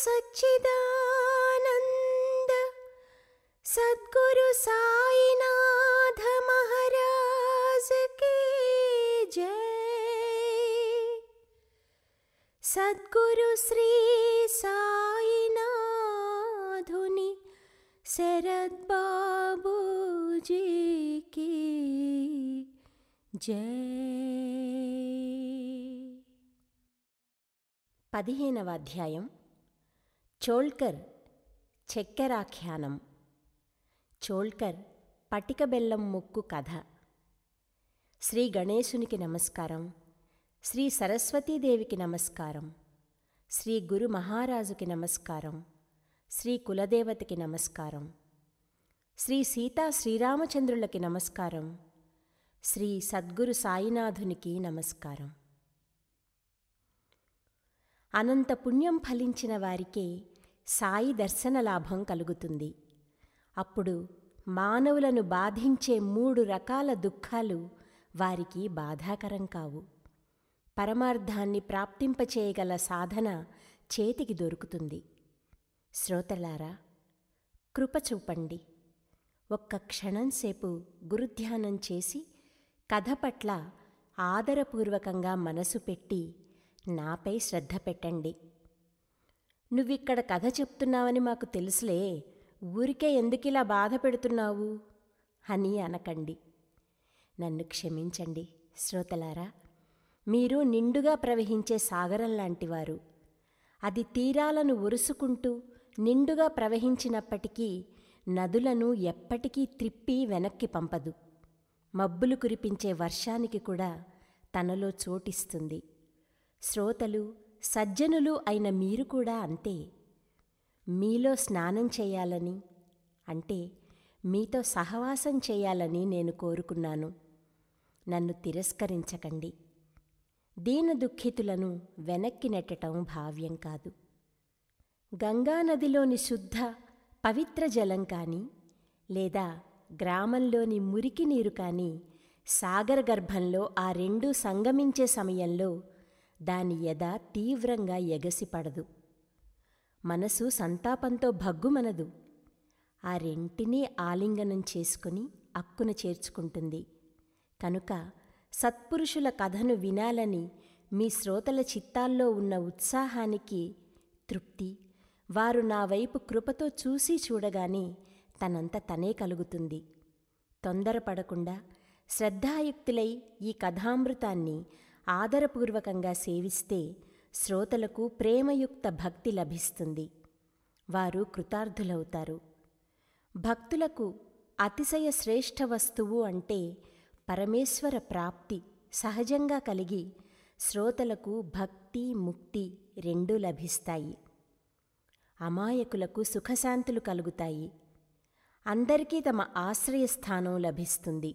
सच्चिदानन्द सद्गुरु साईनाथ महाराज की जय सद्गुरु श्री साईनाथुनि शरद बाबू जी की జై పదిహేనవ అధ్యాయం చోల్కర్ చక్కెరాఖ్యానం చోల్కర్ పటిక బెల్లం ముక్కు కథ శ్రీ గణేశునికి నమస్కారం శ్రీ సరస్వతీదేవికి నమస్కారం శ్రీ గురు మహారాజుకి నమస్కారం శ్రీ కులదేవతకి నమస్కారం శ్రీ సీతా శ్రీరామచంద్రులకి నమస్కారం శ్రీ సద్గురు సాయినాథునికి నమస్కారం అనంత పుణ్యం ఫలించిన వారికే సాయి దర్శన లాభం కలుగుతుంది అప్పుడు మానవులను బాధించే మూడు రకాల దుఃఖాలు వారికి బాధాకరం కావు పరమార్థాన్ని ప్రాప్తింపచేయగల సాధన చేతికి దొరుకుతుంది శ్రోతలారా కృప చూపండి ఒక్క క్షణం సేపు గురుధ్యానం చేసి కథ పట్ల ఆదరపూర్వకంగా మనసు పెట్టి నాపై శ్రద్ధ పెట్టండి నువ్విక్కడ కథ చెప్తున్నావని మాకు తెలుసులే ఊరికే ఎందుకిలా బాధ పెడుతున్నావు అని అనకండి నన్ను క్షమించండి శ్రోతలారా మీరు నిండుగా ప్రవహించే సాగరం లాంటివారు అది తీరాలను ఉరుసుకుంటూ నిండుగా ప్రవహించినప్పటికీ నదులను ఎప్పటికీ త్రిప్పి వెనక్కి పంపదు మబ్బులు కురిపించే వర్షానికి కూడా తనలో చోటిస్తుంది శ్రోతలు సజ్జనులు అయిన మీరు కూడా అంతే మీలో స్నానం చేయాలని అంటే మీతో సహవాసం చేయాలని నేను కోరుకున్నాను నన్ను తిరస్కరించకండి దీన దుఃఖితులను వెనక్కి నెట్టటం భావ్యం కాదు గంగానదిలోని శుద్ధ పవిత్ర జలం కానీ లేదా గ్రామంలోని మురికి నీరు కానీ సాగర గర్భంలో ఆ రెండూ సంగమించే సమయంలో దాని ఎద తీవ్రంగా ఎగసిపడదు మనసు సంతాపంతో భగ్గుమనదు ఆ రెంటినీ ఆలింగనం చేసుకుని అక్కున చేర్చుకుంటుంది కనుక సత్పురుషుల కథను వినాలని మీ శ్రోతల చిత్తాల్లో ఉన్న ఉత్సాహానికి తృప్తి వారు నా వైపు కృపతో చూసి చూడగానే తనంత తనే కలుగుతుంది తొందరపడకుండా శ్రద్ధాయుక్తులై ఈ కథామృతాన్ని ఆదరపూర్వకంగా సేవిస్తే శ్రోతలకు ప్రేమయుక్త భక్తి లభిస్తుంది వారు కృతార్థులవుతారు భక్తులకు అతిశయ శ్రేష్ఠ వస్తువు అంటే పరమేశ్వర ప్రాప్తి సహజంగా కలిగి శ్రోతలకు భక్తి ముక్తి రెండూ లభిస్తాయి అమాయకులకు సుఖశాంతులు కలుగుతాయి అందరికీ తమ ఆశ్రయస్థానం లభిస్తుంది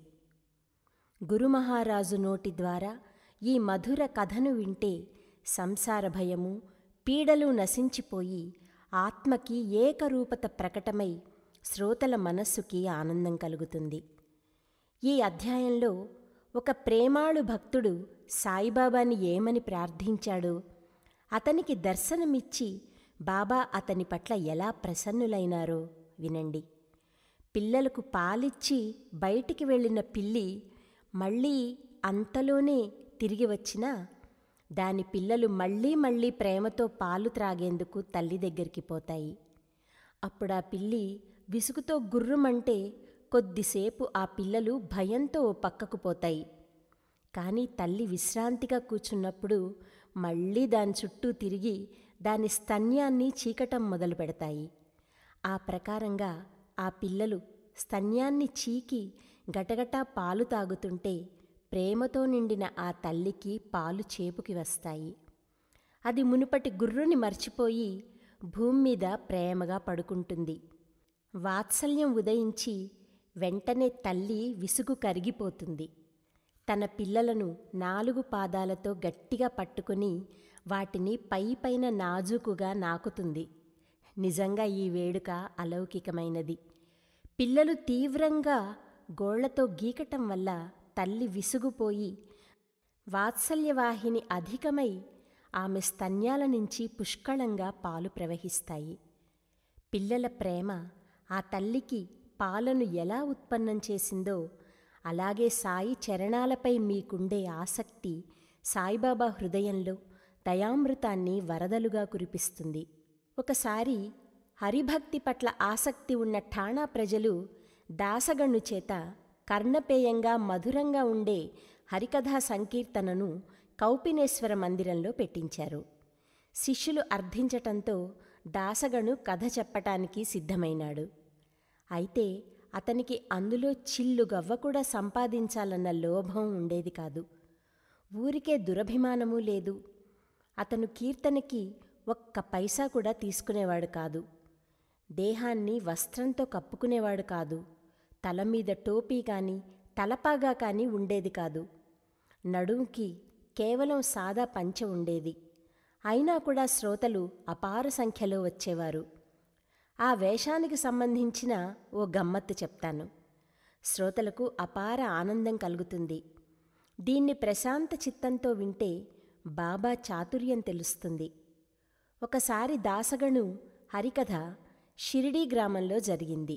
గురుమహారాజు నోటి ద్వారా ఈ మధుర కథను వింటే సంసార భయము పీడలు నశించిపోయి ఆత్మకి ఏకరూపత ప్రకటమై శ్రోతల మనస్సుకి ఆనందం కలుగుతుంది ఈ అధ్యాయంలో ఒక ప్రేమాళు భక్తుడు సాయిబాబాని ఏమని ప్రార్థించాడో అతనికి దర్శనమిచ్చి బాబా అతని పట్ల ఎలా ప్రసన్నులైనారో వినండి పిల్లలకు పాలిచ్చి బయటికి వెళ్ళిన పిల్లి మళ్ళీ అంతలోనే తిరిగి వచ్చినా దాని పిల్లలు మళ్ళీ మళ్ళీ ప్రేమతో పాలు త్రాగేందుకు తల్లి దగ్గరికి పోతాయి అప్పుడు ఆ పిల్లి విసుగుతో గుర్రుమంటే కొద్దిసేపు ఆ పిల్లలు భయంతో ఓ పక్కకు పోతాయి కానీ తల్లి విశ్రాంతిగా కూర్చున్నప్పుడు మళ్ళీ దాని చుట్టూ తిరిగి దాని స్తన్యాన్ని చీకటం మొదలు పెడతాయి ఆ ప్రకారంగా ఆ పిల్లలు స్తన్యాన్ని చీకి గటగటా పాలు తాగుతుంటే ప్రేమతో నిండిన ఆ తల్లికి పాలు చేపుకి వస్తాయి అది మునుపటి గుర్రుని మర్చిపోయి భూమి మీద ప్రేమగా పడుకుంటుంది వాత్సల్యం ఉదయించి వెంటనే తల్లి విసుగు కరిగిపోతుంది తన పిల్లలను నాలుగు పాదాలతో గట్టిగా పట్టుకుని వాటిని పై పైన నాజూకుగా నాకుతుంది నిజంగా ఈ వేడుక అలౌకికమైనది పిల్లలు తీవ్రంగా గోళ్లతో గీకటం వల్ల తల్లి విసుగుపోయి వాత్సల్యవాహిని అధికమై ఆమె స్తన్యాల నుంచి పుష్కళంగా పాలు ప్రవహిస్తాయి పిల్లల ప్రేమ ఆ తల్లికి పాలను ఎలా ఉత్పన్నం చేసిందో అలాగే సాయి చరణాలపై మీకుండే ఆసక్తి సాయిబాబా హృదయంలో దయామృతాన్ని వరదలుగా కురిపిస్తుంది ఒకసారి హరిభక్తి పట్ల ఆసక్తి ఉన్న ఠాణా ప్రజలు దాసగణు చేత కర్ణపేయంగా మధురంగా ఉండే హరికథా సంకీర్తనను కౌపినేశ్వర మందిరంలో పెట్టించారు శిష్యులు అర్థించటంతో దాసగణు కథ చెప్పటానికి సిద్ధమైనాడు అయితే అతనికి అందులో చిల్లు గవ్వ కూడా సంపాదించాలన్న లోభం ఉండేది కాదు ఊరికే దురభిమానమూ లేదు అతను కీర్తనకి ఒక్క పైసా కూడా తీసుకునేవాడు కాదు దేహాన్ని వస్త్రంతో కప్పుకునేవాడు కాదు తల మీద టోపీ కాని తలపాగా కాని ఉండేది కాదు నడుంకి కేవలం సాదా పంచె ఉండేది అయినా కూడా శ్రోతలు అపార సంఖ్యలో వచ్చేవారు ఆ వేషానికి సంబంధించిన ఓ గమ్మత్తు చెప్తాను శ్రోతలకు అపార ఆనందం కలుగుతుంది దీన్ని ప్రశాంత చిత్తంతో వింటే బాబా చాతుర్యం తెలుస్తుంది ఒకసారి దాసగణు హరికథ షిరిడీ గ్రామంలో జరిగింది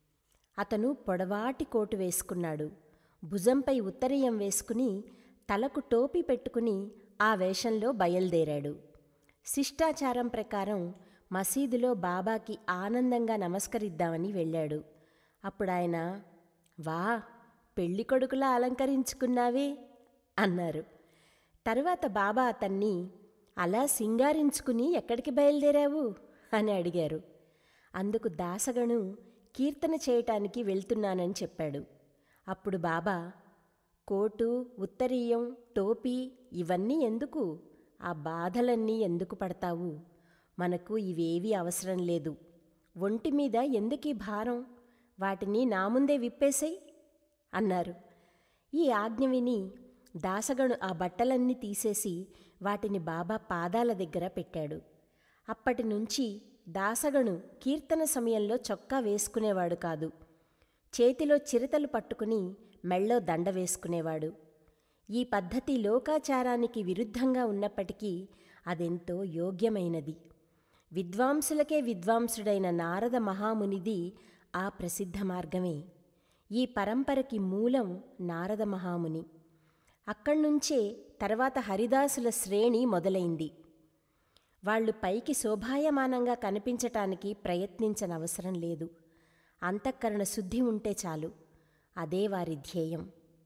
అతను పొడవాటి కోటు వేసుకున్నాడు భుజంపై ఉత్తరీయం వేసుకుని తలకు టోపీ పెట్టుకుని ఆ వేషంలో బయలుదేరాడు శిష్టాచారం ప్రకారం మసీదులో బాబాకి ఆనందంగా నమస్కరిద్దామని వెళ్ళాడు అప్పుడాయన వా పెళ్లి కొడుకులా అలంకరించుకున్నావే అన్నారు తరువాత బాబా అతన్ని అలా సింగారించుకుని ఎక్కడికి బయలుదేరావు అని అడిగారు అందుకు దాసగను కీర్తన చేయటానికి వెళ్తున్నానని చెప్పాడు అప్పుడు బాబా కోటు ఉత్తరీయం టోపీ ఇవన్నీ ఎందుకు ఆ బాధలన్నీ ఎందుకు పడతావు మనకు ఇవేవీ అవసరం లేదు ఒంటి మీద ఎందుకీ భారం వాటిని నా ముందే విప్పేసేయ్ అన్నారు ఈ ఆజ్ఞ విని దాసగను ఆ బట్టలన్నీ తీసేసి వాటిని బాబా పాదాల దగ్గర పెట్టాడు అప్పటి నుంచి దాసగను కీర్తన సమయంలో చొక్కా వేసుకునేవాడు కాదు చేతిలో చిరతలు పట్టుకుని మెళ్ళో దండ వేసుకునేవాడు ఈ పద్ధతి లోకాచారానికి విరుద్ధంగా ఉన్నప్పటికీ అదెంతో యోగ్యమైనది విద్వాంసులకే విద్వాంసుడైన నారద మహామునిది ఆ ప్రసిద్ధ మార్గమే ఈ పరంపరకి మూలం నారద మహాముని అక్కడ్నుంచే తర్వాత హరిదాసుల శ్రేణి మొదలైంది వాళ్ళు పైకి శోభాయమానంగా కనిపించటానికి ప్రయత్నించనవసరం లేదు అంతఃకరణ శుద్ధి ఉంటే చాలు అదే వారి ధ్యేయం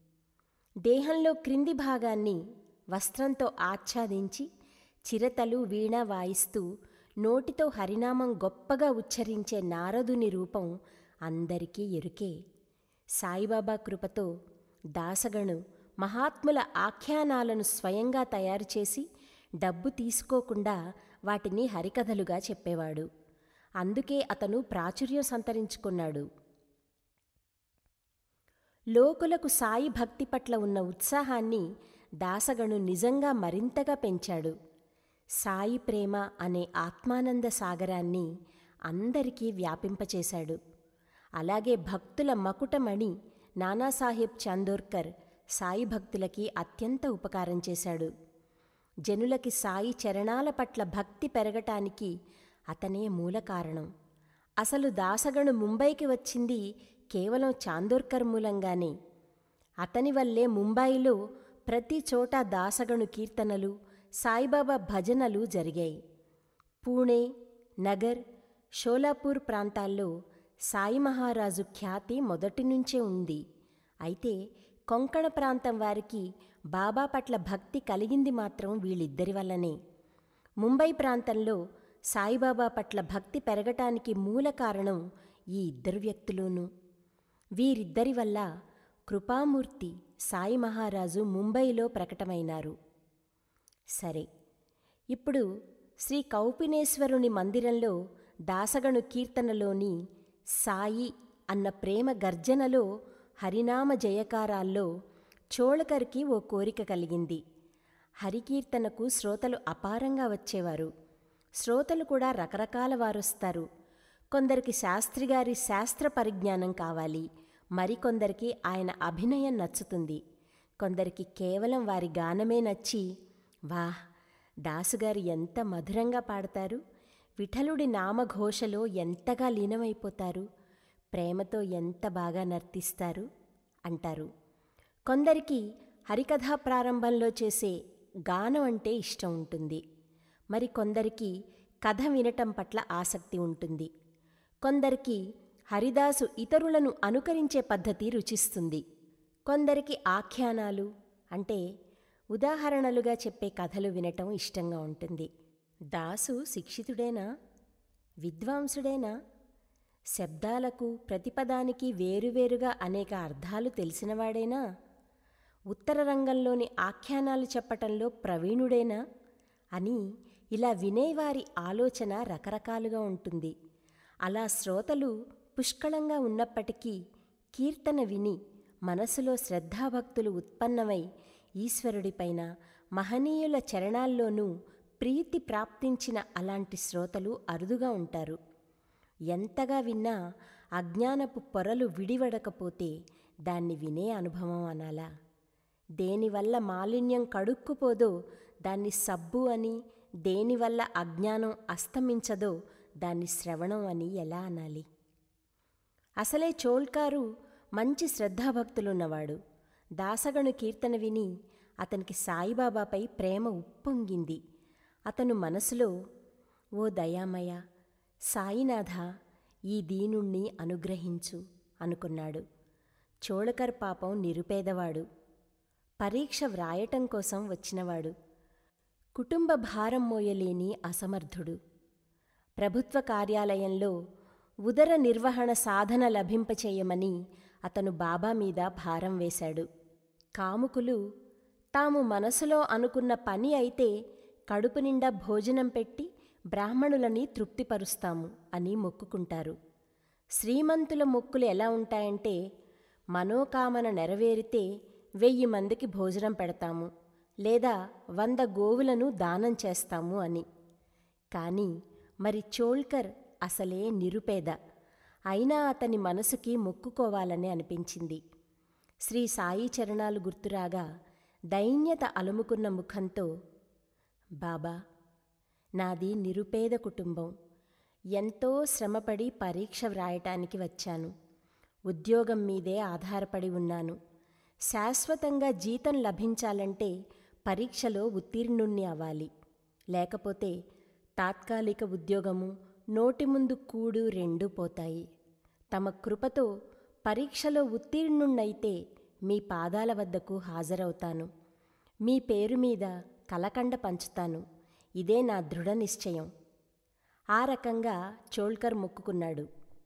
దేహంలో క్రింది భాగాన్ని వస్త్రంతో ఆచ్ఛాదించి చిరతలు వీణ వాయిస్తూ నోటితో హరినామం గొప్పగా ఉచ్చరించే నారదుని రూపం అందరికీ ఎరుకే సాయిబాబా కృపతో దాసగణు మహాత్ముల ఆఖ్యానాలను స్వయంగా తయారు చేసి డబ్బు తీసుకోకుండా వాటిని హరికథలుగా చెప్పేవాడు అందుకే అతను ప్రాచుర్యం సంతరించుకున్నాడు లోకులకు సాయి భక్తి పట్ల ఉన్న ఉత్సాహాన్ని దాసగణు నిజంగా మరింతగా పెంచాడు సాయి ప్రేమ అనే ఆత్మానంద సాగరాన్ని అందరికీ వ్యాపింపచేశాడు అలాగే భక్తుల మకుటమణి నానాసాహెబ్ చాందోర్కర్ సాయి భక్తులకి అత్యంత ఉపకారం చేశాడు జనులకి సాయి చరణాల పట్ల భక్తి పెరగటానికి అతనే మూల కారణం అసలు దాసగణు ముంబైకి వచ్చింది కేవలం చాందోర్కర్ మూలంగానే అతని వల్లే ముంబాయిలో ప్రతి చోట దాసగణు కీర్తనలు సాయిబాబా భజనలు జరిగాయి పూణే నగర్ షోలాపూర్ ప్రాంతాల్లో సాయి మహారాజు ఖ్యాతి మొదటి నుంచే ఉంది అయితే కొంకణ ప్రాంతం వారికి బాబా పట్ల భక్తి కలిగింది మాత్రం వీళ్ళిద్దరి వల్లనే ముంబై ప్రాంతంలో సాయిబాబా పట్ల భక్తి పెరగటానికి మూల కారణం ఈ ఇద్దరు వ్యక్తులును వీరిద్దరి వల్ల కృపామూర్తి సాయి మహారాజు ముంబైలో ప్రకటమైనారు సరే ఇప్పుడు శ్రీ కౌపినేశ్వరుని మందిరంలో దాసగణు కీర్తనలోని సాయి అన్న ప్రేమ గర్జనలో హరినామ జయకారాల్లో చోళకర్కి ఓ కోరిక కలిగింది హరికీర్తనకు శ్రోతలు అపారంగా వచ్చేవారు శ్రోతలు కూడా రకరకాల వారొస్తారు కొందరికి శాస్త్రిగారి శాస్త్ర పరిజ్ఞానం కావాలి మరికొందరికి ఆయన అభినయం నచ్చుతుంది కొందరికి కేవలం వారి గానమే నచ్చి వాహ్ దాసుగారు ఎంత మధురంగా పాడతారు విఠలుడి నామఘోషలో ఎంతగా లీనమైపోతారు ప్రేమతో ఎంత బాగా నర్తిస్తారు అంటారు కొందరికి హరికథా ప్రారంభంలో చేసే గానం అంటే ఇష్టం ఉంటుంది మరి కొందరికి కథ వినటం పట్ల ఆసక్తి ఉంటుంది కొందరికి హరిదాసు ఇతరులను అనుకరించే పద్ధతి రుచిస్తుంది కొందరికి ఆఖ్యానాలు అంటే ఉదాహరణలుగా చెప్పే కథలు వినటం ఇష్టంగా ఉంటుంది దాసు శిక్షితుడేనా విద్వాంసుడేనా శబ్దాలకు ప్రతిపదానికి వేరువేరుగా అనేక అర్థాలు తెలిసినవాడేనా ఉత్తర రంగంలోని ఆఖ్యానాలు చెప్పటంలో ప్రవీణుడేనా అని ఇలా వినేవారి ఆలోచన రకరకాలుగా ఉంటుంది అలా శ్రోతలు పుష్కళంగా ఉన్నప్పటికీ కీర్తన విని మనసులో శ్రద్ధాభక్తులు ఉత్పన్నమై ఈశ్వరుడిపైన మహనీయుల చరణాల్లోనూ ప్రీతి ప్రాప్తించిన అలాంటి శ్రోతలు అరుదుగా ఉంటారు ఎంతగా విన్నా అజ్ఞానపు పొరలు విడివడకపోతే దాన్ని వినే అనుభవం అనాలా దేనివల్ల మాలిన్యం కడుక్కుపోదో దాన్ని సబ్బు అని దేనివల్ల అజ్ఞానం అస్తమించదో దాన్ని శ్రవణం అని ఎలా అనాలి అసలే చోల్కారు మంచి శ్రద్ధాభక్తులున్నవాడు దాసగను కీర్తన విని అతనికి సాయిబాబాపై ప్రేమ ఉప్పొంగింది అతను మనసులో ఓ దయామయ సాయినాథ ఈ దీనుణ్ణి అనుగ్రహించు అనుకున్నాడు చోళకర్ పాపం నిరుపేదవాడు పరీక్ష వ్రాయటం కోసం వచ్చినవాడు కుటుంబ భారం మోయలేని అసమర్థుడు ప్రభుత్వ కార్యాలయంలో ఉదర నిర్వహణ సాధన లభింపచేయమని అతను బాబా మీద భారం వేశాడు కాముకులు తాము మనసులో అనుకున్న పని అయితే కడుపు నిండా భోజనం పెట్టి బ్రాహ్మణులని తృప్తిపరుస్తాము అని మొక్కుకుంటారు శ్రీమంతుల మొక్కులు ఎలా ఉంటాయంటే మనోకామన నెరవేరితే వెయ్యి మందికి భోజనం పెడతాము లేదా వంద గోవులను దానం చేస్తాము అని కానీ మరి చోల్కర్ అసలే నిరుపేద అయినా అతని మనసుకి మొక్కుకోవాలని అనిపించింది శ్రీ సాయి చరణాలు గుర్తురాగా దైన్యత అలుముకున్న ముఖంతో బాబా నాది నిరుపేద కుటుంబం ఎంతో శ్రమపడి పరీక్ష వ్రాయటానికి వచ్చాను ఉద్యోగం మీదే ఆధారపడి ఉన్నాను శాశ్వతంగా జీతం లభించాలంటే పరీక్షలో ఉత్తీర్ణుణ్ణి అవ్వాలి లేకపోతే తాత్కాలిక ఉద్యోగము నోటి ముందు కూడు రెండూ పోతాయి తమ కృపతో పరీక్షలో ఉత్తీర్ణుణ్ణైతే మీ పాదాల వద్దకు హాజరవుతాను మీ పేరు మీద కలకండ పంచుతాను ఇదే నా దృఢ నిశ్చయం ఆ రకంగా చోల్కర్ మొక్కుకున్నాడు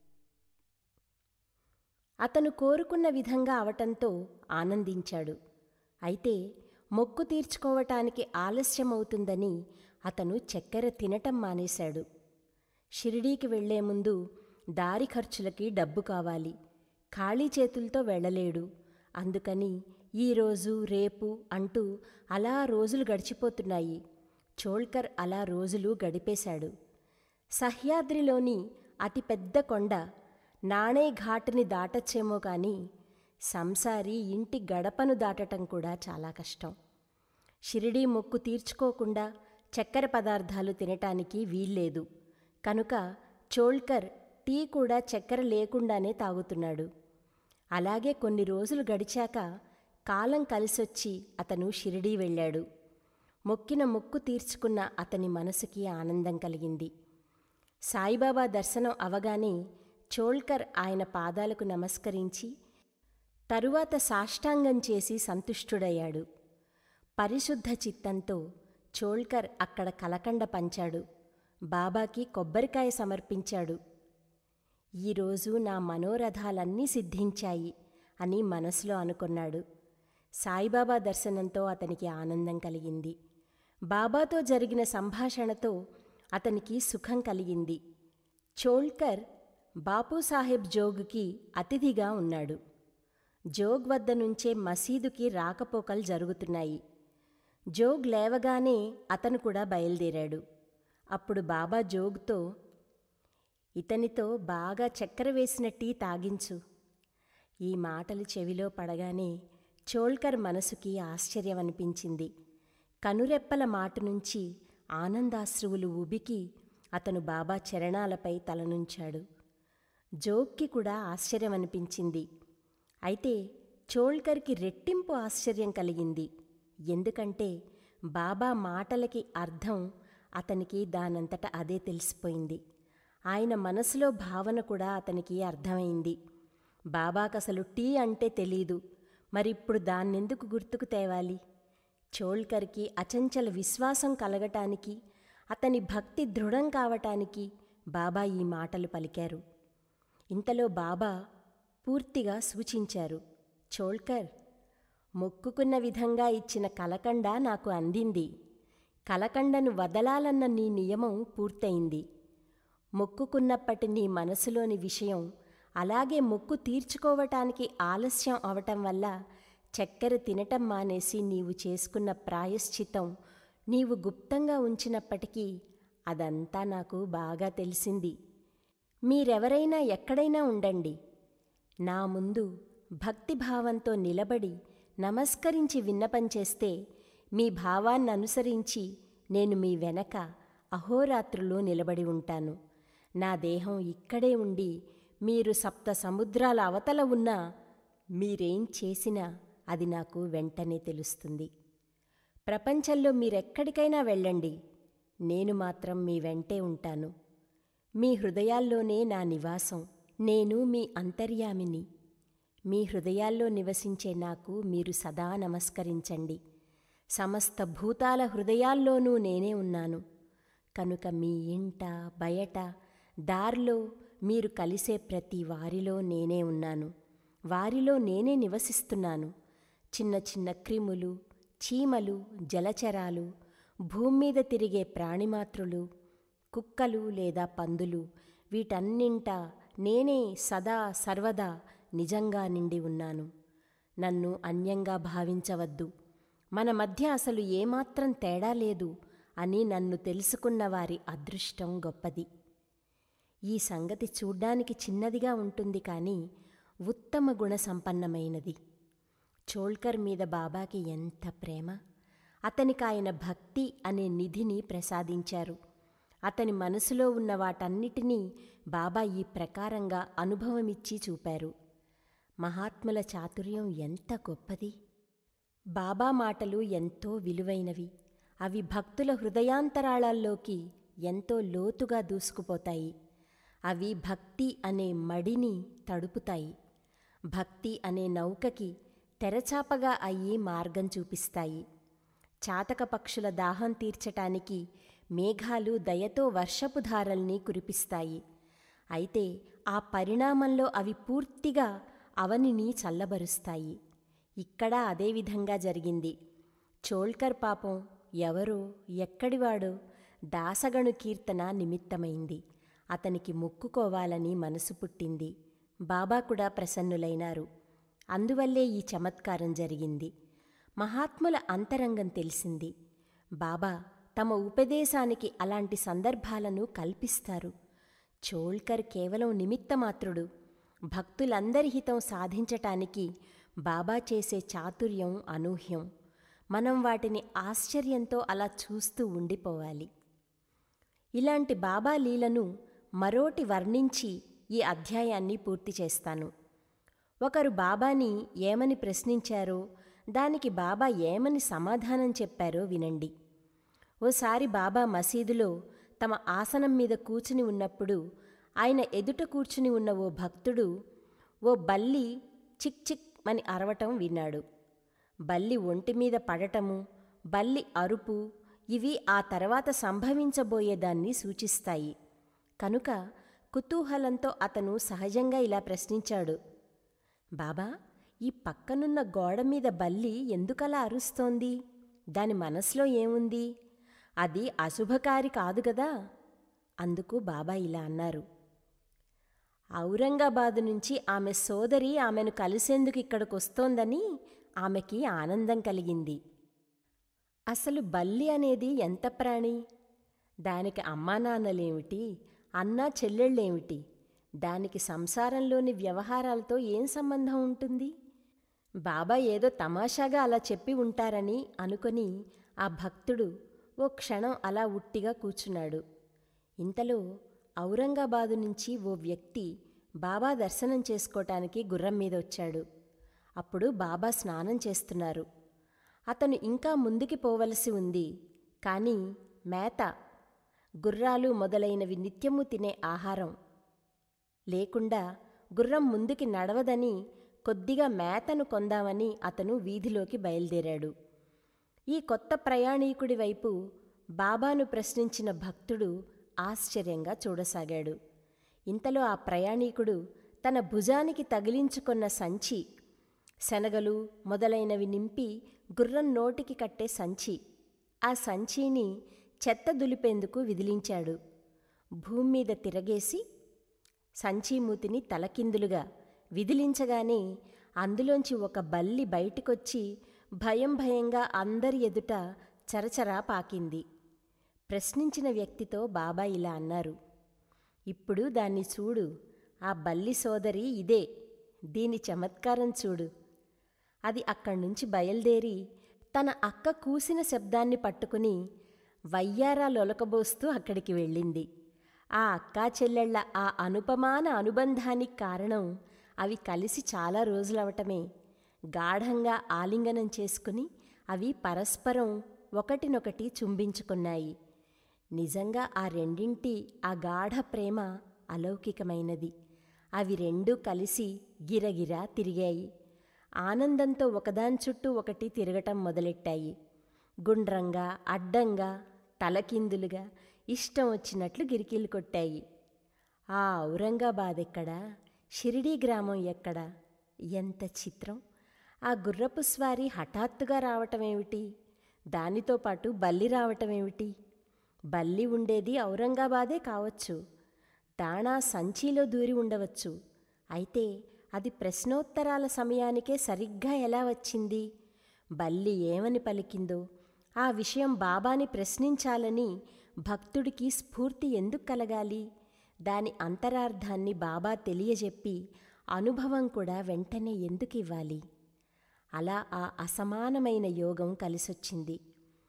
అతను కోరుకున్న విధంగా అవటంతో ఆనందించాడు అయితే మొక్కు తీర్చుకోవటానికి ఆలస్యమవుతుందని అతను చక్కెర తినటం మానేశాడు షిరిడీకి వెళ్లే ముందు దారి ఖర్చులకి డబ్బు కావాలి ఖాళీ చేతులతో వెళ్ళలేడు అందుకని ఈరోజు రేపు అంటూ అలా రోజులు గడిచిపోతున్నాయి చోల్కర్ అలా రోజులు గడిపేశాడు సహ్యాద్రిలోని అతిపెద్ద కొండ నాణే ఘాటుని దాటచ్చేమో కానీ సంసారి ఇంటి గడపను దాటటం కూడా చాలా కష్టం షిరిడీ మొక్కు తీర్చుకోకుండా చక్కెర పదార్థాలు తినటానికి వీల్లేదు కనుక చోల్కర్ టీ కూడా చక్కెర లేకుండానే తాగుతున్నాడు అలాగే కొన్ని రోజులు గడిచాక కాలం కలిసొచ్చి అతను షిరిడీ వెళ్ళాడు మొక్కిన మొక్కు తీర్చుకున్న అతని మనసుకి ఆనందం కలిగింది సాయిబాబా దర్శనం అవగానే చోల్కర్ ఆయన పాదాలకు నమస్కరించి తరువాత సాష్టాంగం చేసి సంతుష్టుడయ్యాడు పరిశుద్ధ చిత్తంతో చోల్కర్ అక్కడ కలకండ పంచాడు బాబాకి కొబ్బరికాయ సమర్పించాడు ఈరోజు నా మనోరథాలన్నీ సిద్ధించాయి అని మనసులో అనుకున్నాడు సాయిబాబా దర్శనంతో అతనికి ఆనందం కలిగింది బాబాతో జరిగిన సంభాషణతో అతనికి సుఖం కలిగింది చోల్కర్ బాపూసాహెబ్ జోగుకి అతిథిగా ఉన్నాడు జోగ్ వద్ద నుంచే మసీదుకి రాకపోకలు జరుగుతున్నాయి జోగ్ లేవగానే అతను కూడా బయలుదేరాడు అప్పుడు బాబా జోగ్తో ఇతనితో బాగా చక్కెర వేసిన టీ తాగించు ఈ మాటలు చెవిలో పడగానే చోల్కర్ మనసుకి ఆశ్చర్యం అనిపించింది కనురెప్పల మాట నుంచి ఆనందాశ్రువులు ఉబికి అతను బాబా చరణాలపై తలనుంచాడు జోక్కి కూడా ఆశ్చర్యం అనిపించింది అయితే చోల్కర్కి రెట్టింపు ఆశ్చర్యం కలిగింది ఎందుకంటే బాబా మాటలకి అర్థం అతనికి దానంతట అదే తెలిసిపోయింది ఆయన మనసులో భావన కూడా అతనికి అర్థమైంది బాబాకసలు టీ అంటే తెలీదు మరిప్పుడు దాన్నెందుకు గుర్తుకు తేవాలి చోల్కర్కి అచంచల విశ్వాసం కలగటానికి అతని భక్తి దృఢం కావటానికి బాబా ఈ మాటలు పలికారు ఇంతలో బాబా పూర్తిగా సూచించారు చోల్కర్ మొక్కుకున్న విధంగా ఇచ్చిన కలకండ నాకు అందింది కలకండను వదలాలన్న నీ నియమం పూర్తయింది మొక్కుకున్నప్పటి నీ మనసులోని విషయం అలాగే మొక్కు తీర్చుకోవటానికి ఆలస్యం అవటం వల్ల చక్కెర తినటం మానేసి నీవు చేసుకున్న ప్రాయశ్చితం నీవు గుప్తంగా ఉంచినప్పటికీ అదంతా నాకు బాగా తెలిసింది మీరెవరైనా ఎక్కడైనా ఉండండి నా ముందు భక్తిభావంతో నిలబడి నమస్కరించి విన్నపం చేస్తే మీ భావాన్ని అనుసరించి నేను మీ వెనక అహోరాత్రులు నిలబడి ఉంటాను నా దేహం ఇక్కడే ఉండి మీరు సప్త సముద్రాల అవతల ఉన్నా మీరేం చేసినా అది నాకు వెంటనే తెలుస్తుంది ప్రపంచంలో మీరెక్కడికైనా వెళ్ళండి నేను మాత్రం మీ వెంటే ఉంటాను మీ హృదయాల్లోనే నా నివాసం నేను మీ అంతర్యామిని మీ హృదయాల్లో నివసించే నాకు మీరు సదా నమస్కరించండి సమస్త భూతాల హృదయాల్లోనూ నేనే ఉన్నాను కనుక మీ ఇంట బయట దారిలో మీరు కలిసే ప్రతి వారిలో నేనే ఉన్నాను వారిలో నేనే నివసిస్తున్నాను చిన్న చిన్న క్రిములు చీమలు జలచరాలు భూమి మీద తిరిగే ప్రాణిమాత్రులు కుక్కలు లేదా పందులు వీటన్నింట నేనే సదా సర్వదా నిజంగా నిండి ఉన్నాను నన్ను అన్యంగా భావించవద్దు మన మధ్య అసలు ఏమాత్రం తేడా లేదు అని నన్ను తెలుసుకున్న వారి అదృష్టం గొప్పది ఈ సంగతి చూడ్డానికి చిన్నదిగా ఉంటుంది కానీ ఉత్తమ గుణ సంపన్నమైనది చోల్కర్ మీద బాబాకి ఎంత ప్రేమ అతనికి ఆయన భక్తి అనే నిధిని ప్రసాదించారు అతని మనసులో ఉన్న వాటన్నిటినీ బాబా ఈ ప్రకారంగా అనుభవమిచ్చి చూపారు మహాత్ముల చాతుర్యం ఎంత గొప్పది బాబా మాటలు ఎంతో విలువైనవి అవి భక్తుల హృదయాంతరాళాల్లోకి ఎంతో లోతుగా దూసుకుపోతాయి అవి భక్తి అనే మడిని తడుపుతాయి భక్తి అనే నౌకకి తెరచాపగా అయ్యి మార్గం చూపిస్తాయి చాతక పక్షుల దాహం తీర్చటానికి మేఘాలు దయతో వర్షపు ధారల్ని కురిపిస్తాయి అయితే ఆ పరిణామంలో అవి పూర్తిగా అవనిని చల్లబరుస్తాయి ఇక్కడ అదేవిధంగా జరిగింది చోల్కర్ పాపం ఎవరో ఎక్కడివాడో దాసగణు కీర్తన నిమిత్తమైంది అతనికి మొక్కుకోవాలని మనసు పుట్టింది బాబా కూడా ప్రసన్నులైనారు అందువల్లే ఈ చమత్కారం జరిగింది మహాత్ముల అంతరంగం తెలిసింది బాబా తమ ఉపదేశానికి అలాంటి సందర్భాలను కల్పిస్తారు చోల్కర్ కేవలం నిమిత్తమాత్రుడు భక్తులందరి హితం సాధించటానికి బాబా చేసే చాతుర్యం అనూహ్యం మనం వాటిని ఆశ్చర్యంతో అలా చూస్తూ ఉండిపోవాలి ఇలాంటి బాబా లీలను మరోటి వర్ణించి ఈ అధ్యాయాన్ని పూర్తి చేస్తాను ఒకరు బాబాని ఏమని ప్రశ్నించారో దానికి బాబా ఏమని సమాధానం చెప్పారో వినండి ఓసారి బాబా మసీదులో తమ ఆసనం మీద కూర్చుని ఉన్నప్పుడు ఆయన ఎదుట కూర్చుని ఉన్న ఓ భక్తుడు ఓ బల్లి చిక్ చిక్ అని అరవటం విన్నాడు బల్లి ఒంటి మీద పడటము బల్లి అరుపు ఇవి ఆ తర్వాత సంభవించబోయేదాన్ని సూచిస్తాయి కనుక కుతూహలంతో అతను సహజంగా ఇలా ప్రశ్నించాడు బాబా ఈ పక్కనున్న గోడ మీద బల్లి ఎందుకలా అరుస్తోంది దాని మనసులో ఏముంది అది అశుభకారి కాదు గదా అందుకు బాబా ఇలా అన్నారు ఔరంగాబాదు నుంచి ఆమె సోదరి ఆమెను కలిసేందుకు ఇక్కడికి వస్తోందని ఆమెకి ఆనందం కలిగింది అసలు బల్లి అనేది ఎంత ప్రాణి దానికి అమ్మా నాన్నలేమిటి అన్నా చెల్లెళ్ళేమిటి దానికి సంసారంలోని వ్యవహారాలతో ఏం సంబంధం ఉంటుంది బాబా ఏదో తమాషాగా అలా చెప్పి ఉంటారని అనుకొని ఆ భక్తుడు ఓ క్షణం అలా ఉట్టిగా కూర్చున్నాడు ఇంతలో ఔరంగాబాదు నుంచి ఓ వ్యక్తి బాబా దర్శనం చేసుకోటానికి గుర్రం మీద వచ్చాడు అప్పుడు బాబా స్నానం చేస్తున్నారు అతను ఇంకా ముందుకి పోవలసి ఉంది కానీ మేత గుర్రాలు మొదలైనవి నిత్యము తినే ఆహారం లేకుండా గుర్రం ముందుకి నడవదని కొద్దిగా మేతను కొందామని అతను వీధిలోకి బయలుదేరాడు ఈ కొత్త ప్రయాణీకుడి వైపు బాబాను ప్రశ్నించిన భక్తుడు ఆశ్చర్యంగా చూడసాగాడు ఇంతలో ఆ ప్రయాణీకుడు తన భుజానికి తగిలించుకున్న సంచి శనగలు మొదలైనవి నింపి గుర్రం నోటికి కట్టే సంచి ఆ సంచిని చెత్త దులిపేందుకు విదిలించాడు భూమి మీద తిరగేసి సంచి మూతిని తలకిందులుగా విదిలించగానే అందులోంచి ఒక బల్లి బయటికొచ్చి భయం భయంగా అందరి ఎదుట చరచరా పాకింది ప్రశ్నించిన వ్యక్తితో బాబా ఇలా అన్నారు ఇప్పుడు దాన్ని చూడు ఆ బల్లి సోదరి ఇదే దీని చమత్కారం చూడు అది అక్కడి నుంచి బయలుదేరి తన అక్క కూసిన శబ్దాన్ని పట్టుకుని వయ్యారా లొలకబోస్తూ అక్కడికి వెళ్ళింది ఆ అక్కా చెల్లెళ్ల ఆ అనుపమాన అనుబంధానికి కారణం అవి కలిసి చాలా రోజులవటమే గాఢంగా ఆలింగనం చేసుకుని అవి పరస్పరం ఒకటినొకటి చుంబించుకున్నాయి నిజంగా ఆ రెండింటి ఆ గాఢ ప్రేమ అలౌకికమైనది అవి రెండూ కలిసి గిరగిరా తిరిగాయి ఆనందంతో ఒకదాని చుట్టూ ఒకటి తిరగటం మొదలెట్టాయి గుండ్రంగా అడ్డంగా తలకిందులుగా ఇష్టం వచ్చినట్లు గిరికీలు కొట్టాయి ఆ ఔరంగాబాద్ ఎక్కడా షిరిడీ గ్రామం ఎక్కడా ఎంత చిత్రం ఆ గుర్రపు స్వారీ హఠాత్తుగా రావటమేమిటి దానితో పాటు బల్లి రావటమేమిటి బల్లి ఉండేది ఔరంగాబాదే కావచ్చు దాణా సంచిలో దూరి ఉండవచ్చు అయితే అది ప్రశ్నోత్తరాల సమయానికే సరిగ్గా ఎలా వచ్చింది బల్లి ఏమని పలికిందో ఆ విషయం బాబాని ప్రశ్నించాలని భక్తుడికి స్ఫూర్తి ఎందుకు కలగాలి దాని అంతరార్థాన్ని బాబా తెలియజెప్పి అనుభవం కూడా వెంటనే ఎందుకు ఇవ్వాలి అలా ఆ అసమానమైన యోగం కలిసొచ్చింది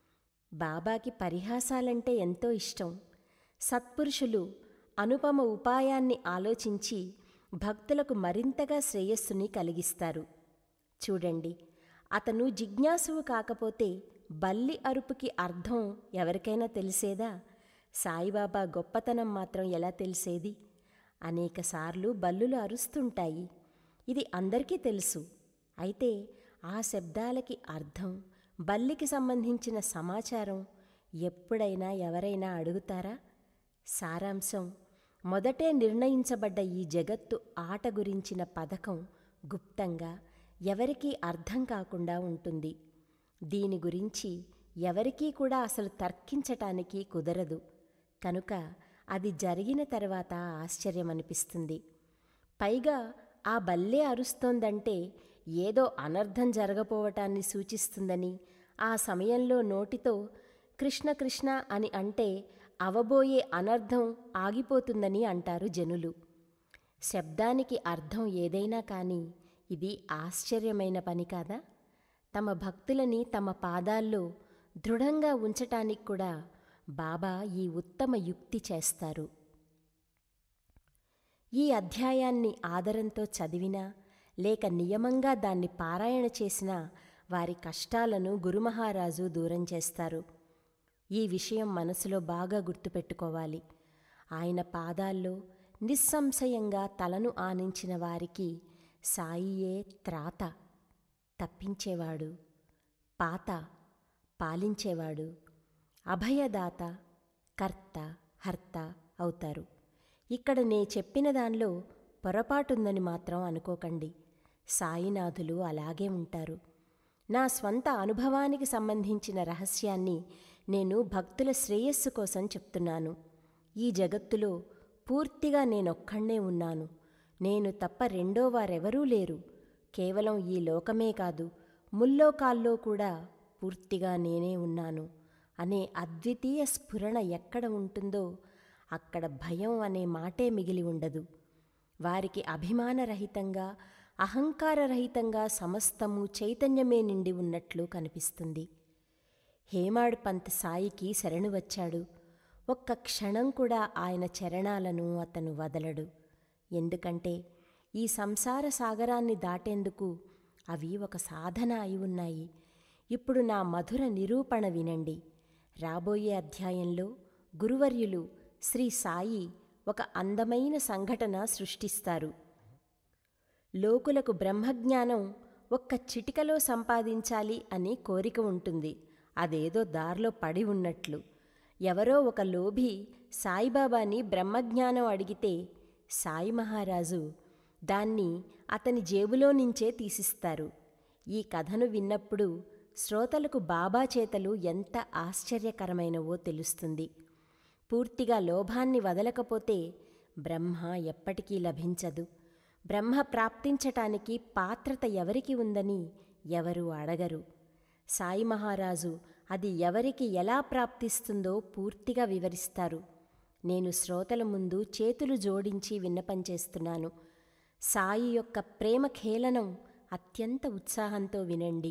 బాబాకి పరిహాసాలంటే ఎంతో ఇష్టం సత్పురుషులు అనుపమ ఉపాయాన్ని ఆలోచించి భక్తులకు మరింతగా శ్రేయస్సుని కలిగిస్తారు చూడండి అతను జిజ్ఞాసువు కాకపోతే బల్లి అరుపుకి అర్థం ఎవరికైనా తెలిసేదా సాయిబాబా గొప్పతనం మాత్రం ఎలా తెలిసేది అనేకసార్లు బల్లులు అరుస్తుంటాయి ఇది అందరికీ తెలుసు అయితే ఆ శబ్దాలకి అర్థం బల్లికి సంబంధించిన సమాచారం ఎప్పుడైనా ఎవరైనా అడుగుతారా సారాంశం మొదటే నిర్ణయించబడ్డ ఈ జగత్తు ఆట గురించిన పథకం గుప్తంగా ఎవరికీ అర్థం కాకుండా ఉంటుంది దీని గురించి ఎవరికీ కూడా అసలు తర్కించటానికి కుదరదు కనుక అది జరిగిన తర్వాత ఆశ్చర్యమనిపిస్తుంది పైగా ఆ బల్లే అరుస్తోందంటే ఏదో అనర్థం జరగపోవటాన్ని సూచిస్తుందని ఆ సమయంలో నోటితో కృష్ణ కృష్ణ అని అంటే అవబోయే అనర్థం ఆగిపోతుందని అంటారు జనులు శబ్దానికి అర్థం ఏదైనా కానీ ఇది ఆశ్చర్యమైన పని కాదా తమ భక్తులని తమ పాదాల్లో దృఢంగా ఉంచటానికి కూడా బాబా ఈ ఉత్తమ యుక్తి చేస్తారు ఈ అధ్యాయాన్ని ఆదరంతో చదివినా లేక నియమంగా దాన్ని పారాయణ చేసినా వారి కష్టాలను గురుమహారాజు దూరం చేస్తారు ఈ విషయం మనసులో బాగా గుర్తుపెట్టుకోవాలి ఆయన పాదాల్లో నిస్సంశయంగా తలను ఆనించిన వారికి సాయియే త్రాత తప్పించేవాడు పాత పాలించేవాడు అభయదాత కర్త హర్త అవుతారు ఇక్కడ నే చెప్పిన దానిలో పొరపాటుందని మాత్రం అనుకోకండి సాయినాథులు అలాగే ఉంటారు నా స్వంత అనుభవానికి సంబంధించిన రహస్యాన్ని నేను భక్తుల శ్రేయస్సు కోసం చెప్తున్నాను ఈ జగత్తులో పూర్తిగా నేనొక్కడే ఉన్నాను నేను తప్ప రెండో వారెవరూ లేరు కేవలం ఈ లోకమే కాదు ముల్లోకాల్లో కూడా పూర్తిగా నేనే ఉన్నాను అనే అద్వితీయ స్ఫురణ ఎక్కడ ఉంటుందో అక్కడ భయం అనే మాటే మిగిలి ఉండదు వారికి అభిమానరహితంగా అహంకారరహితంగా సమస్తము చైతన్యమే నిండి ఉన్నట్లు కనిపిస్తుంది హేమాడ్ పంత్ సాయికి శరణు వచ్చాడు ఒక్క క్షణం కూడా ఆయన చరణాలను అతను వదలడు ఎందుకంటే ఈ సంసార సాగరాన్ని దాటేందుకు అవి ఒక సాధన అయి ఉన్నాయి ఇప్పుడు నా మధుర నిరూపణ వినండి రాబోయే అధ్యాయంలో గురువర్యులు శ్రీ సాయి ఒక అందమైన సంఘటన సృష్టిస్తారు లోకులకు బ్రహ్మజ్ఞానం ఒక్క చిటికలో సంపాదించాలి అని కోరిక ఉంటుంది అదేదో దారిలో పడి ఉన్నట్లు ఎవరో ఒక లోభి సాయిబాబాని బ్రహ్మజ్ఞానం అడిగితే సాయి మహారాజు దాన్ని అతని జేబులో నుంచే తీసిస్తారు ఈ కథను విన్నప్పుడు శ్రోతలకు బాబా చేతలు ఎంత ఆశ్చర్యకరమైనవో తెలుస్తుంది పూర్తిగా లోభాన్ని వదలకపోతే బ్రహ్మ ఎప్పటికీ లభించదు బ్రహ్మ ప్రాప్తించటానికి పాత్రత ఎవరికి ఉందని ఎవరు అడగరు సాయి మహారాజు అది ఎవరికి ఎలా ప్రాప్తిస్తుందో పూర్తిగా వివరిస్తారు నేను శ్రోతల ముందు చేతులు జోడించి విన్నపం చేస్తున్నాను సాయి యొక్క ప్రేమ ఖేళనం అత్యంత ఉత్సాహంతో వినండి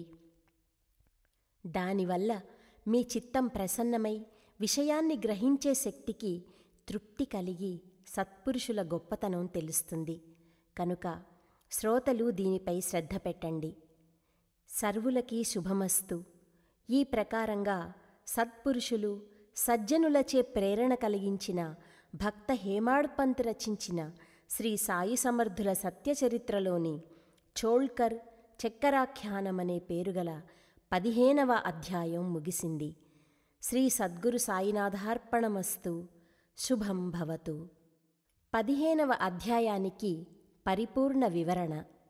దానివల్ల మీ చిత్తం ప్రసన్నమై విషయాన్ని గ్రహించే శక్తికి తృప్తి కలిగి సత్పురుషుల గొప్పతనం తెలుస్తుంది కనుక శ్రోతలు దీనిపై శ్రద్ధ పెట్టండి సర్వులకి శుభమస్తు ఈ ప్రకారంగా సత్పురుషులు సజ్జనులచే ప్రేరణ కలిగించిన భక్త హేమాడ్ పంత్ రచించిన శ్రీ సాయి సమర్థుల సత్యచరిత్రలోని చోల్కర్ చక్కరాఖ్యానమనే పేరుగల పదిహేనవ అధ్యాయం ముగిసింది శ్రీ సద్గురు సాయినాథార్పణమస్తు శుభం భవతు పదిహేనవ అధ్యాయానికి పరిపూర్ణ వివరణ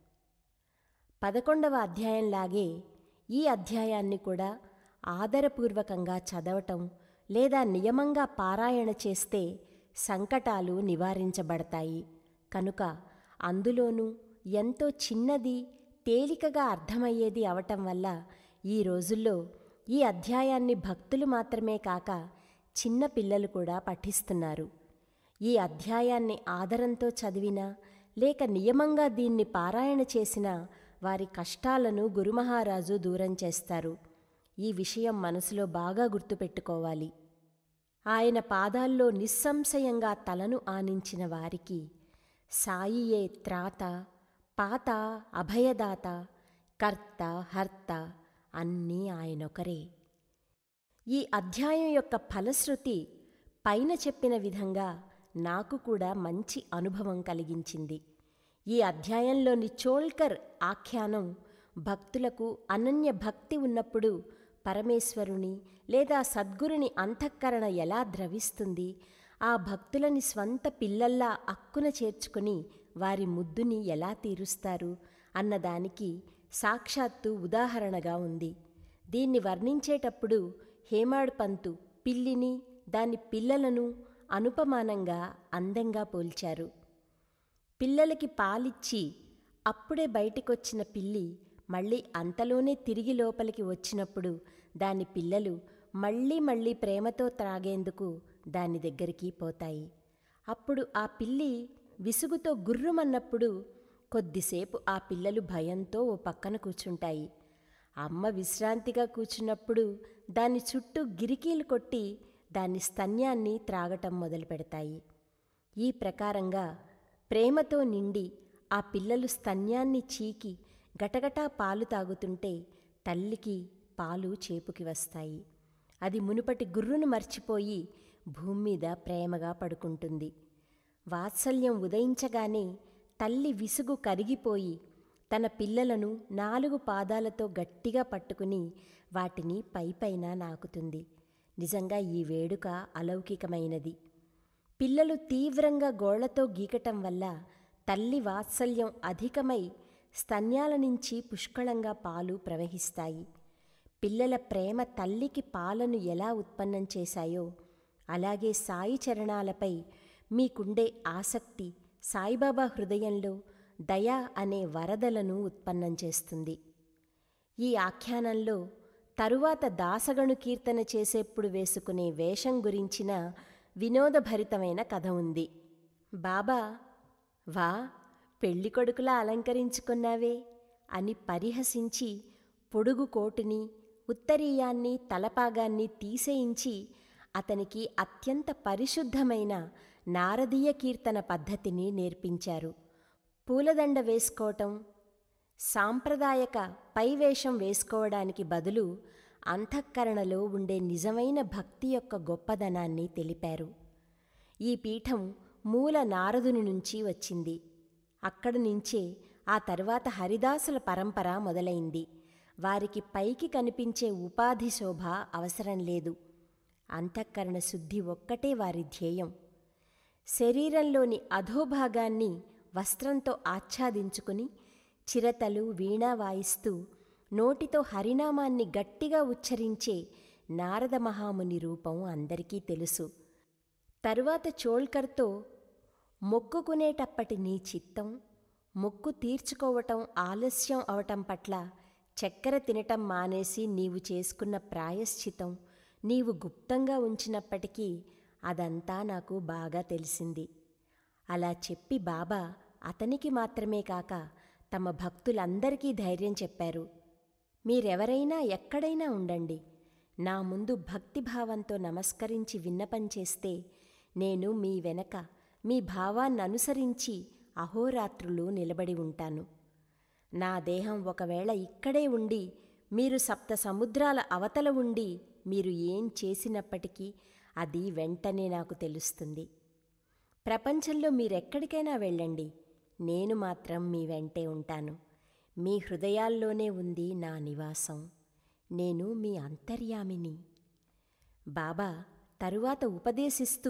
పదకొండవ అధ్యాయంలాగే ఈ అధ్యాయాన్ని కూడా ఆదరపూర్వకంగా చదవటం లేదా నియమంగా పారాయణ చేస్తే సంకటాలు నివారించబడతాయి కనుక అందులోనూ ఎంతో చిన్నది తేలికగా అర్థమయ్యేది అవటం వల్ల ఈ రోజుల్లో ఈ అధ్యాయాన్ని భక్తులు మాత్రమే కాక చిన్న పిల్లలు కూడా పఠిస్తున్నారు ఈ అధ్యాయాన్ని ఆదరంతో చదివినా లేక నియమంగా దీన్ని పారాయణ చేసినా వారి కష్టాలను గురుమహారాజు దూరం చేస్తారు ఈ విషయం మనసులో బాగా గుర్తుపెట్టుకోవాలి ఆయన పాదాల్లో నిస్సంశయంగా తలను ఆనించిన వారికి సాయియే త్రాత పాత అభయదాత కర్త హర్త అన్నీ ఆయనొకరే ఈ అధ్యాయం యొక్క ఫలశ్రుతి పైన చెప్పిన విధంగా నాకు కూడా మంచి అనుభవం కలిగించింది ఈ అధ్యాయంలోని చోల్కర్ ఆఖ్యానం భక్తులకు అనన్య భక్తి ఉన్నప్పుడు పరమేశ్వరుని లేదా సద్గురుని అంతఃకరణ ఎలా ద్రవిస్తుంది ఆ భక్తులని స్వంత పిల్లల్లా అక్కున చేర్చుకుని వారి ముద్దుని ఎలా తీరుస్తారు అన్నదానికి సాక్షాత్తు ఉదాహరణగా ఉంది దీన్ని వర్ణించేటప్పుడు హేమాడ్ పంతు పిల్లిని దాని పిల్లలను అనుపమానంగా అందంగా పోల్చారు పిల్లలకి పాలిచ్చి అప్పుడే బయటికొచ్చిన పిల్లి మళ్ళీ అంతలోనే తిరిగి లోపలికి వచ్చినప్పుడు దాని పిల్లలు మళ్ళీ మళ్ళీ ప్రేమతో త్రాగేందుకు దాని దగ్గరికి పోతాయి అప్పుడు ఆ పిల్లి విసుగుతో గుర్రుమన్నప్పుడు కొద్దిసేపు ఆ పిల్లలు భయంతో ఓ పక్కన కూర్చుంటాయి అమ్మ విశ్రాంతిగా కూర్చున్నప్పుడు దాని చుట్టూ గిరికీలు కొట్టి దాని స్తన్యాన్ని త్రాగటం మొదలు పెడతాయి ఈ ప్రకారంగా ప్రేమతో నిండి ఆ పిల్లలు స్తన్యాన్ని చీకి గటగటా పాలు తాగుతుంటే తల్లికి పాలు చేపుకి వస్తాయి అది మునుపటి గుర్రును మర్చిపోయి భూమి మీద ప్రేమగా పడుకుంటుంది వాత్సల్యం ఉదయించగానే తల్లి విసుగు కరిగిపోయి తన పిల్లలను నాలుగు పాదాలతో గట్టిగా పట్టుకుని వాటిని పైపైన నాకుతుంది నిజంగా ఈ వేడుక అలౌకికమైనది పిల్లలు తీవ్రంగా గోళ్లతో గీకటం వల్ల తల్లి వాత్సల్యం అధికమై స్తన్యాల నుంచి పుష్కళంగా పాలు ప్రవహిస్తాయి పిల్లల ప్రేమ తల్లికి పాలను ఎలా ఉత్పన్నం చేశాయో అలాగే సాయి చరణాలపై మీకుండే ఆసక్తి సాయిబాబా హృదయంలో దయ అనే వరదలను ఉత్పన్నం చేస్తుంది ఈ ఆఖ్యానంలో తరువాత దాసగణు కీర్తన చేసేప్పుడు వేసుకునే వేషం గురించిన వినోదభరితమైన కథ ఉంది బాబా వా పెళ్ళికొడుకులా అలంకరించుకున్నావే అని పరిహసించి పొడుగు కోటుని ఉత్తరీయాన్ని తలపాగాన్ని తీసేయించి అతనికి అత్యంత పరిశుద్ధమైన నారదీయ కీర్తన పద్ధతిని నేర్పించారు పూలదండ వేసుకోవటం సాంప్రదాయక పైవేషం వేసుకోవడానికి బదులు అంతఃకరణలో ఉండే నిజమైన భక్తి యొక్క గొప్పదనాన్ని తెలిపారు ఈ పీఠం మూల నారదుని నుంచి వచ్చింది అక్కడి నుంచే ఆ తర్వాత హరిదాసుల పరంపర మొదలైంది వారికి పైకి కనిపించే ఉపాధి శోభ అవసరం లేదు అంతఃకరణ శుద్ధి ఒక్కటే వారి ధ్యేయం శరీరంలోని అధోభాగాన్ని వస్త్రంతో ఆచ్ఛాదించుకుని చిరతలు వీణ వాయిస్తూ నోటితో హరినామాన్ని గట్టిగా ఉచ్చరించే నారద మహాముని రూపం అందరికీ తెలుసు తరువాత చోల్కర్తో మొక్కుకునేటప్పటి నీ చిత్తం మొక్కు తీర్చుకోవటం ఆలస్యం అవటం పట్ల చక్కెర తినటం మానేసి నీవు చేసుకున్న ప్రాయశ్చితం నీవు గుప్తంగా ఉంచినప్పటికీ అదంతా నాకు బాగా తెలిసింది అలా చెప్పి బాబా అతనికి మాత్రమే కాక తమ భక్తులందరికీ ధైర్యం చెప్పారు మీరెవరైనా ఎక్కడైనా ఉండండి నా ముందు భక్తిభావంతో నమస్కరించి విన్నపం చేస్తే నేను మీ వెనక మీ భావాన్ని అనుసరించి అహోరాత్రులు నిలబడి ఉంటాను నా దేహం ఒకవేళ ఇక్కడే ఉండి మీరు సప్త సముద్రాల అవతల ఉండి మీరు ఏం చేసినప్పటికీ అది వెంటనే నాకు తెలుస్తుంది ప్రపంచంలో మీరెక్కడికైనా వెళ్ళండి నేను మాత్రం మీ వెంటే ఉంటాను మీ హృదయాల్లోనే ఉంది నా నివాసం నేను మీ అంతర్యామిని బాబా తరువాత ఉపదేశిస్తూ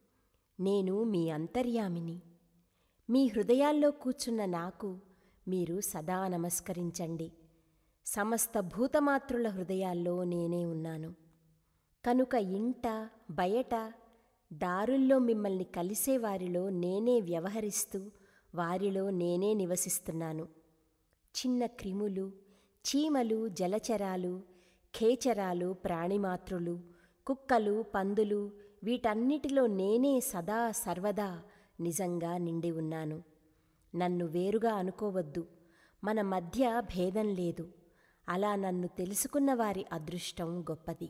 నేను మీ అంతర్యామిని మీ హృదయాల్లో కూర్చున్న నాకు మీరు సదా నమస్కరించండి సమస్త భూతమాతృల హృదయాల్లో నేనే ఉన్నాను కనుక ఇంట బయట దారుల్లో మిమ్మల్ని కలిసే వారిలో నేనే వ్యవహరిస్తూ వారిలో నేనే నివసిస్తున్నాను చిన్న క్రిములు చీమలు జలచరాలు ఖేచరాలు ప్రాణిమాతృలు కుక్కలు పందులు వీటన్నిటిలో నేనే సదా సర్వదా నిజంగా నిండి ఉన్నాను నన్ను వేరుగా అనుకోవద్దు మన మధ్య భేదం లేదు అలా నన్ను తెలుసుకున్న వారి అదృష్టం గొప్పది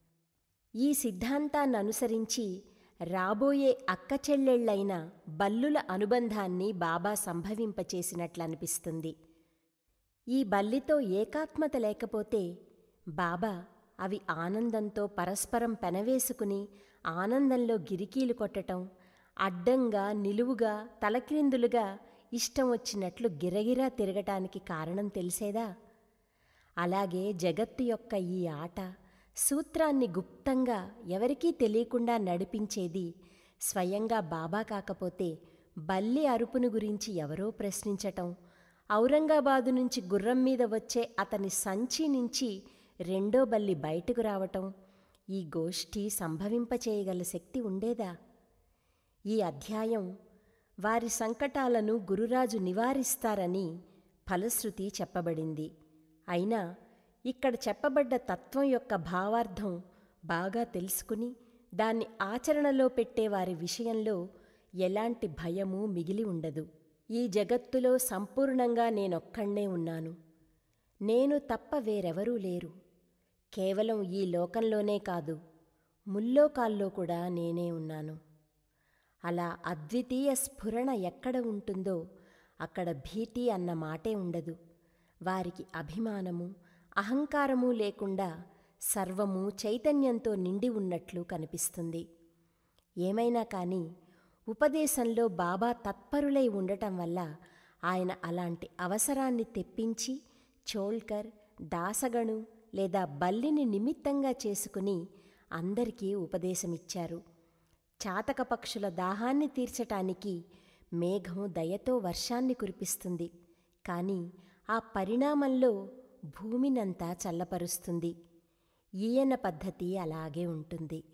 ఈ సిద్ధాంతాన్ని అనుసరించి రాబోయే అక్క చెల్లెళ్ళైన బల్లుల అనుబంధాన్ని బాబా సంభవింపచేసినట్లనిపిస్తుంది ఈ బల్లితో ఏకాత్మత లేకపోతే బాబా అవి ఆనందంతో పరస్పరం పెనవేసుకుని ఆనందంలో గిరికీలు కొట్టటం అడ్డంగా నిలువుగా తలక్రిందులుగా ఇష్టం వచ్చినట్లు గిరగిరా తిరగటానికి కారణం తెలిసేదా అలాగే జగత్తు యొక్క ఈ ఆట సూత్రాన్ని గుప్తంగా ఎవరికీ తెలియకుండా నడిపించేది స్వయంగా బాబా కాకపోతే బల్లి అరుపును గురించి ఎవరో ప్రశ్నించటం ఔరంగాబాదు నుంచి గుర్రం మీద వచ్చే అతని సంచి నుంచి రెండో బల్లి బయటకు రావటం ఈ గోష్ఠి సంభవింపచేయగల శక్తి ఉండేదా ఈ అధ్యాయం వారి సంకటాలను గురురాజు నివారిస్తారని ఫలశ్రుతి చెప్పబడింది అయినా ఇక్కడ చెప్పబడ్డ తత్వం యొక్క భావార్థం బాగా తెలుసుకుని దాన్ని ఆచరణలో పెట్టే వారి విషయంలో ఎలాంటి భయము మిగిలి ఉండదు ఈ జగత్తులో సంపూర్ణంగా నేనొక్కడే ఉన్నాను నేను తప్ప వేరెవరూ లేరు కేవలం ఈ లోకంలోనే కాదు ముల్లోకాల్లో కూడా నేనే ఉన్నాను అలా అద్వితీయ స్ఫురణ ఎక్కడ ఉంటుందో అక్కడ భీతి అన్న మాటే ఉండదు వారికి అభిమానము అహంకారము లేకుండా సర్వము చైతన్యంతో నిండి ఉన్నట్లు కనిపిస్తుంది ఏమైనా కానీ ఉపదేశంలో బాబా తత్పరులై ఉండటం వల్ల ఆయన అలాంటి అవసరాన్ని తెప్పించి చోల్కర్ దాసగణు లేదా బల్లిని నిమిత్తంగా చేసుకుని అందరికీ ఉపదేశమిచ్చారు చాతక పక్షుల దాహాన్ని తీర్చటానికి మేఘం దయతో వర్షాన్ని కురిపిస్తుంది కానీ ఆ పరిణామంలో భూమినంతా చల్లపరుస్తుంది ఈయన పద్ధతి అలాగే ఉంటుంది